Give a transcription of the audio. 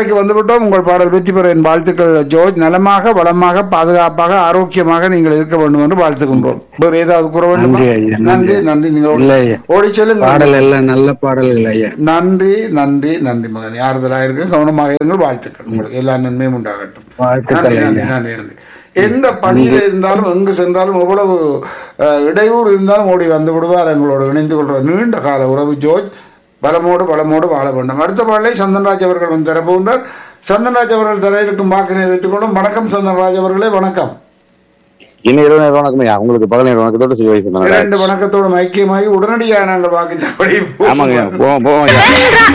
வேலைக்கு வந்துவிட்டோம் உங்கள் பாடல் வெற்றி பெற என் வாழ்த்துக்கள் ஜோர்ஜ் நலமாக வளமாக பாதுகாப்பாக ஆரோக்கியமாக நீங்கள் இருக்க வேண்டும் என்று வாழ்த்துக்கின்றோம் வேறு ஏதாவது கூற வேண்டும் நன்றி ஐயா, நன்றி நன்றி நீங்கள் இல்ல ஓடி- ஐயா. ஓடி செல்லுங்கள் பாடல் எல்லாம் நல்ல பாடல்கள் ஐயா நன்றி நன்றி நன்றி மகன் ஆறுதலாக இருங்க கவனமாக இருங்கள் வாழ்த்துக்கள் உங்களுக்கு எல்லா நன்மையும் உண்டாகட்டும் வாழ்த்துக்கள் நன்றி, நன்றி, ஐயா நன்றி, நன்றி. எந்த பணியில இருந்தாலும் எங்கு சென்றாலும் எவ்வளவு அஹ், இடையூறு இருந்தாலும் ஓடி வந்து விடுவார் எங்களோடு இணைந்து கொள்வார் நீண்ட கால உறவு ஜோர்ஜ் பலமோடு பலமோடு வாழ வேண்டும் அடுத்த பாடலை சந்தன்ராஜ் அவர்கள் வந்து தரப்போகின்றார் சந்தன்ராஜ் அவர்கள் தர இருக்கும் வாக்கினை ஏற்றுக்கொள்ளும் வணக்கம் சந்தன்ராஜ் அவர்களே வணக்கம் இன்னும் இருபது நேரம் வணக்கம் ஐயா உங்களுக்கு பதினேழு வணக்கத்தோட சிறு வயசு இரண்டு வணக்கத்தோடு ஐக்கியமாகி உடனடியாக நாங்கள் வாக்குச்சாவடி ஆமாங்க ஐயா போவோம் போவோம் ஐயா